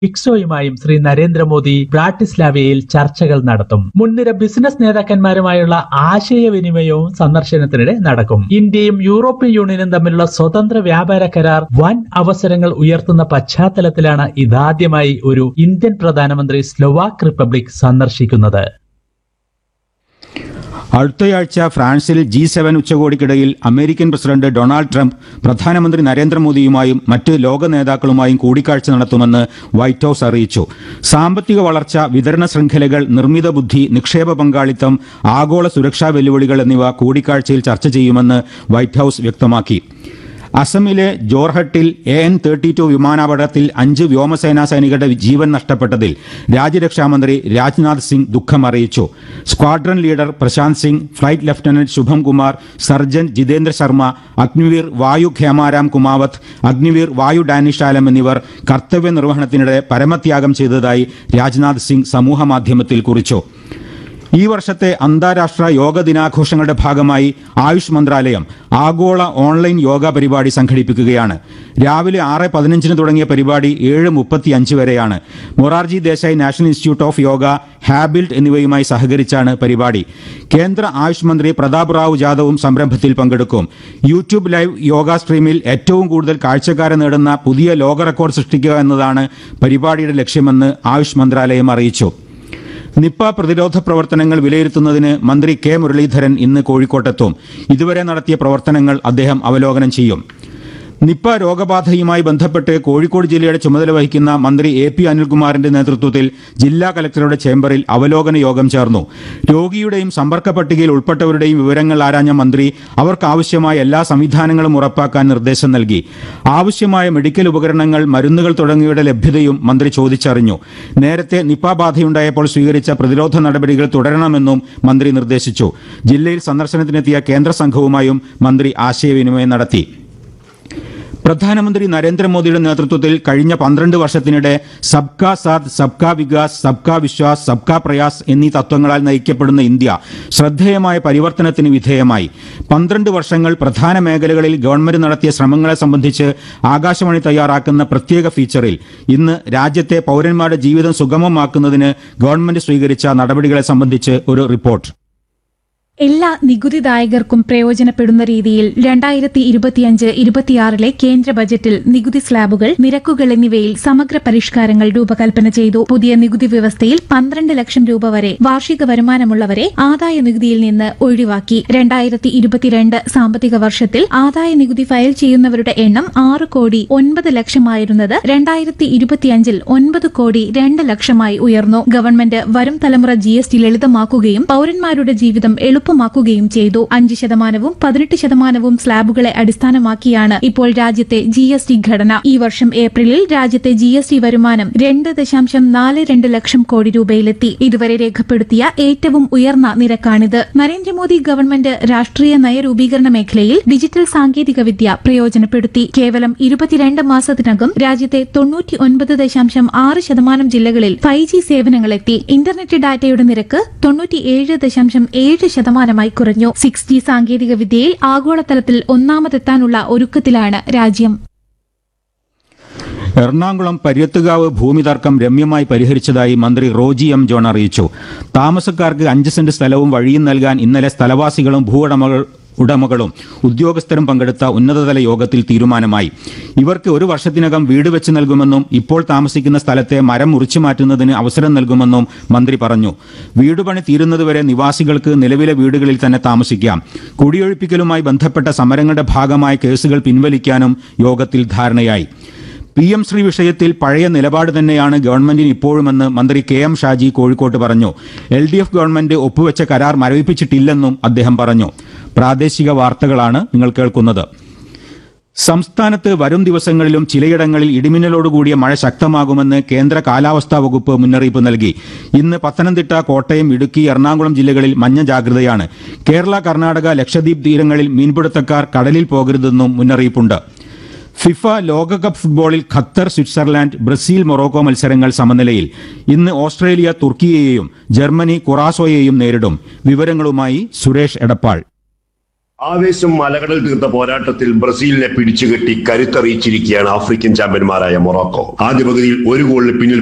ഇക്സോയുമായും ശ്രീ നരേന്ദ്രമോദി ബ്രാട്ടിസ്ലാവയിൽ ചർച്ചകൾ നടത്തും മുൻനിര ബിസിനസ് നേതാക്കന്മാരുമായുള്ള ആശയവിനിമയവും സന്ദർശനത്തിനിടെ നടക്കും ഇന്ത്യയും യൂറോപ്യൻ യൂണിയനും തമ്മിലുള്ള സ്വതന്ത്ര വ്യാപാര കരാർ വൻ അവസരങ്ങൾ ഉയർത്തുന്ന പശ്ചാത്തലത്തിലാണ് ഇതാദ്യമായി ഒരു ഇന്ത്യൻ പ്രധാനമന്ത്രി സ്ലോവാക്ക് റിപ്പബ്ലിക് സന്ദർശിക്കുന്നത് അടുത്തയാഴ്ച ഫ്രാൻസിൽ ജി സെവൻ ഉച്ചകോടിക്കിടയിൽ അമേരിക്കൻ പ്രസിഡന്റ് ഡൊണാൾഡ് ട്രംപ് പ്രധാനമന്ത്രി നരേന്ദ്രമോദിയുമായും മറ്റ് ലോക നേതാക്കളുമായും കൂടിക്കാഴ്ച നടത്തുമെന്ന് വൈറ്റ് ഹൌസ് അറിയിച്ചു സാമ്പത്തിക വളർച്ച വിതരണ ശൃംഖലകൾ നിർമ്മിത ബുദ്ധി നിക്ഷേപ പങ്കാളിത്തം ആഗോള സുരക്ഷാ വെല്ലുവിളികൾ എന്നിവ കൂടിക്കാഴ്ചയിൽ ചർച്ച ചെയ്യുമെന്ന് വൈറ്റ് ഹൌസ് വ്യക്തമാക്കി അസമിലെ ജോർഹട്ടിൽ എ എൻ തേർട്ടി ടു വിമാനാപകടത്തിൽ അഞ്ച് വ്യോമസേനാ സൈനികരുടെ ജീവൻ നഷ്ടപ്പെട്ടതിൽ രാജ്യരക്ഷാമന്ത്രി രാജ്നാഥ് സിംഗ് ദുഃഖം അറിയിച്ചു squadron leader Prashant Singh flight lieutenant Shubham Kumar surgeon Jitendra Sharma Agniveer Vayu Khemaram കുമാവത്ത് Agniveer വായു ഡാനിഷാലം എന്നിവർ കർത്തവ്യ നിർവഹണത്തിനിടെ പരമത്യാഗം ചെയ്തതായി രാജ്നാഥ് സിംഗ് സമൂഹമാധ്യമത്തിൽ കുറിച്ചു ഈ വർഷത്തെ അന്താരാഷ്ട്ര യോഗ ദിനാഘോഷങ്ങളുടെ ഭാഗമായി ആയുഷ് മന്ത്രാലയം ആഗോള ഓൺലൈൻ യോഗ പരിപാടി സംഘടിപ്പിക്കുകയാണ് രാവിലെ ആറ് പതിനഞ്ചിന് തുടങ്ങിയ പരിപാടി ഏഴ് മുപ്പത്തി അഞ്ച് വരെയാണ് Morarji Desai national institute of yoga ഹാബിൽറ്റ് എന്നിവയുമായി സഹകരിച്ചാണ് പരിപാടി കേന്ദ്ര ആയുഷ് മന്ത്രി പ്രതാപ് റാവു ജാദവും സംരംഭത്തിൽ പങ്കെടുക്കും യൂട്യൂബ് ലൈവ് യോഗ സ്ട്രീമിൽ ഏറ്റവും കൂടുതൽ കാഴ്ചക്കാരെ നേടുന്ന പുതിയ ലോക റെക്കോർഡ് സൃഷ്ടിക്കുക എന്നതാണ് പരിപാടിയുടെ ലക്ഷ്യമെന്ന് ആയുഷ് മന്ത്രാലയം അറിയിച്ചു നിപ്പ പ്രതിരോധ പ്രവർത്തനങ്ങൾ വിലയിരുത്തുന്നതിന് മന്ത്രി കെ മുരളീധരൻ ഇന്ന് കോഴിക്കോട്ടെത്തും ഇതുവരെ നടത്തിയ പ്രവർത്തനങ്ങൾ അദ്ദേഹം അവലോകനം ചെയ്യും നിപ്പ രോഗബാധയുമായി ബന്ധപ്പെട്ട് കോഴിക്കോട് ജില്ലയുടെ ചുമതല വഹിക്കുന്ന മന്ത്രി എ പി അനിൽകുമാറിന്റെ നേതൃത്വത്തിൽ ജില്ലാ കലക്ടറുടെ ചേംബറിൽ അവലോകന യോഗം ചേർന്നു രോഗിയുടെയും സമ്പർക്ക പട്ടികയിൽ ഉൾപ്പെട്ടവരുടെയും വിവരങ്ങൾ ആരാഞ്ഞ മന്ത്രി അവർക്കാവശ്യമായ എല്ലാ സംവിധാനങ്ങളും ഉറപ്പാക്കാൻ നിർദ്ദേശം നൽകി ആവശ്യമായ മെഡിക്കൽ ഉപകരണങ്ങൾ മരുന്നുകൾ തുടങ്ങിയവയുടെ ലഭ്യതയും മന്ത്രി ചോദിച്ചറിഞ്ഞു നേരത്തെ നിപ്പ ബാധയുണ്ടായപ്പോൾ സ്വീകരിച്ച പ്രതിരോധ നടപടികൾ തുടരണമെന്നും മന്ത്രി നിർദ്ദേശിച്ചു ജില്ലയിൽ സന്ദർശനത്തിനെത്തിയ കേന്ദ്ര സംഘവുമായും മന്ത്രി ആശയവിനിമയം നടത്തി പ്രധാനമന്ത്രി നരേന്ദ്രമോദിയുടെ നേതൃത്വത്തിൽ കഴിഞ്ഞ പന്ത്രണ്ട് വർഷത്തിനിടെ സബ്കാ സാത്ത് സബ്കാ വികാസ് സബ്കാ വിശ്വാസ് സബ്കാ പ്രയാസ് എന്നീ തത്വങ്ങളാൽ നയിക്കപ്പെടുന്ന ഇന്ത്യ ശ്രദ്ധേയമായ പരിവർത്തനത്തിന് വിധേയമായി പന്ത്രണ്ട് വർഷങ്ങൾ പ്രധാന മേഖലകളിൽ ഗവൺമെന്റ് നടത്തിയ ശ്രമങ്ങളെ സംബന്ധിച്ച് ആകാശവാണി തയ്യാറാക്കുന്ന പ്രത്യേക ഫീച്ചറിൽ ഇന്ന് രാജ്യത്തെ പൌരന്മാരുടെ ജീവിതം സുഗമമാക്കുന്നതിന് ഗവൺമെന്റ് സ്വീകരിച്ച നടപടികളെ സംബന്ധിച്ച് ഒരു റിപ്പോർട്ട് എല്ലാ നികുതിദായകർക്കും പ്രയോജനപ്പെടുന്ന രീതിയിൽ രണ്ടായിരത്തി ഇരുപത്തിയഞ്ച് ഇരുപത്തിയാറിലെ കേന്ദ്ര ബജറ്റിൽ നികുതി സ്ലാബുകൾ നിരക്കുകൾ എന്നിവയിൽ സമഗ്ര പരിഷ്കാരങ്ങൾ രൂപകൽപ്പന ചെയ്തു പുതിയ നികുതി വ്യവസ്ഥയിൽ പന്ത്രണ്ട് ലക്ഷം രൂപ വരെ വാർഷിക വരുമാനമുള്ളവരെ ആദായ നികുതിയിൽ നിന്ന് ഒഴിവാക്കി രണ്ടായിരത്തി ഇരുപത്തിരണ്ട് സാമ്പത്തിക വർഷത്തിൽ ആദായ നികുതി ഫയൽ ചെയ്യുന്നവരുടെ എണ്ണം ആറ് കോടി ഒൻപത് ലക്ഷമായിരുന്നത് രണ്ടായിരത്തി ഇരുപത്തിയഞ്ചിൽ ഒൻപത് കോടി രണ്ട് ലക്ഷമായി ഉയർന്നു ഗവൺമെന്റ് വരും തലമുറ ജി എസ് ടി ലളിതമാക്കുകയും പൌരന്മാരുടെ ജീവിതം എളുപ്പമാക്കുകയും ചെയ്തു അഞ്ച് ശതമാനവും പതിനെട്ട് ശതമാനവും സ്ലാബുകളെ അടിസ്ഥാനമാക്കിയാണ് ഇപ്പോൾ രാജ്യത്തെ ജി എസ് ടി ഘടന ഈ വർഷം ഏപ്രിലിൽ രാജ്യത്തെ ജി എസ് ടി വരുമാനം രണ്ട് ദശാംശം നാല് രണ്ട് ലക്ഷം കോടി രൂപയിലെത്തി ഇതുവരെ രേഖപ്പെടുത്തിയ ഏറ്റവും ഉയർന്ന നിരക്കാണിത് നരേന്ദ്രമോദി ഗവൺമെന്റ് രാഷ്ട്രീയ നയരൂപീകരണ മേഖലയിൽ ഡിജിറ്റൽ സാങ്കേതിക വിദ്യ പ്രയോജനപ്പെടുത്തി കേവലം ഇരുപത്തിരണ്ട് മാസത്തിനകം രാജ്യത്തെ തൊണ്ണൂറ്റി ഒൻപത് ദശാംശം ആറ് ശതമാനം ജില്ലകളിൽ ഫൈവ് ജി സേവനങ്ങളെത്തി ഇന്റർനെറ്റ് ഡാറ്റയുടെ നിരക്ക് തൊണ്ണൂറ്റിയേഴ് ദശാംശം ഏഴ് ശതമാനമായി കുറഞ്ഞു സിക്സ് ജി സാങ്കേതിക വിദ്യയിൽ ആഗോളതലത്തിൽ ഒന്നാമതെത്താനുള്ള ഒരുക്കത്തിലാണ് രാജ്യം എറണാകുളം പര്യത്തുകാവ് ഭൂമി തർക്കം രമ്യമായി പരിഹരിച്ചതായി മന്ത്രി റോജി എം ജോൺ അറിയിച്ചു താമസക്കാർക്ക് അഞ്ച് സെന്റ് സ്ഥലവും വഴിയും നൽകാൻ ഇന്നലെ സ്ഥലവാസികളും ഭൂവുടമകൾ ഉടമകളും ഉദ്യോഗസ്ഥരും പങ്കെടുത്ത ഉന്നതതല യോഗത്തിൽ തീരുമാനമായി ഇവർക്ക് ഒരു വർഷത്തിനകം വീട് വെച്ച് നൽകുമെന്നും ഇപ്പോൾ താമസിക്കുന്ന സ്ഥലത്തെ മരം മുറിച്ചു മാറ്റുന്നതിന് അവസരം നൽകുമെന്നും മന്ത്രി പറഞ്ഞു വീടുപണി തീരുന്നതുവരെ നിവാസികൾക്ക് നിലവിലെ വീടുകളിൽ തന്നെ താമസിക്കാം കുടിയൊഴിപ്പിക്കലുമായി ബന്ധപ്പെട്ട സമരങ്ങളുടെ ഭാഗമായ കേസുകൾ പിൻവലിക്കാനും യോഗത്തിൽ ധാരണയായി പി എം ശ്രീ വിഷയത്തിൽ പഴയ നിലപാട് തന്നെയാണ് ഗവൺമെന്റിന് ഇപ്പോഴുമെന്ന് മന്ത്രി കെ എം ഷാജി കോഴിക്കോട്ട് പറഞ്ഞു എൽ ഡി എഫ് ഗവൺമെന്റ് ഒപ്പുവെച്ച കരാർ മരവിപ്പിച്ചിട്ടില്ലെന്നും അദ്ദേഹം പറഞ്ഞു പ്രാദേശിക വാർത്തകളാണ് നിങ്ങൾ കേൾക്കുന്നത് സംസ്ഥാനത്ത് വരും ദിവസങ്ങളിലും ചിലയിടങ്ങളിൽ ഇടിമിന്നലോടുകൂടിയ മഴ ശക്തമാകുമെന്ന് കേന്ദ്ര കാലാവസ്ഥാ വകുപ്പ് മുന്നറിയിപ്പ് നൽകി ഇന്ന് പത്തനംതിട്ട കോട്ടയം ഇടുക്കി എറണാകുളം ജില്ലകളിൽ മഞ്ഞ ജാഗ്രതയാണ് കേരള കർണാടക ലക്ഷദ്വീപ് തീരങ്ങളിൽ മീൻപിടുത്തക്കാർ കടലിൽ പോകരുതെന്നും മുന്നറിയിപ്പുണ്ട് ഫിഫ ലോകകപ്പ് ഫുട്ബോളിൽ ഖത്തർ സ്വിറ്റ്സർലാൻഡ് ബ്രസീൽ മൊറോക്കോ മത്സരങ്ങൾ സമനിലയിൽ ഇന്ന് ഓസ്ട്രേലിയ തുർക്കിയെയും ജർമ്മനി കുറാസോയെയും നേരിടും വിവരങ്ങളുമായി സുരേഷ് എടപ്പാൾ ആവേശം മലകടൽ തീർത്ത പോരാട്ടത്തിൽ ബ്രസീലിനെ പിടിച്ചുകെട്ടി കരുത്തറിയിച്ചിരിക്കുകയാണ് ആഫ്രിക്കൻ ചാമ്പ്യന്മാരായ മൊറോക്കോ ആദ്യ പകുതിയിൽ ഒരു ഗോളിന് പിന്നിൽ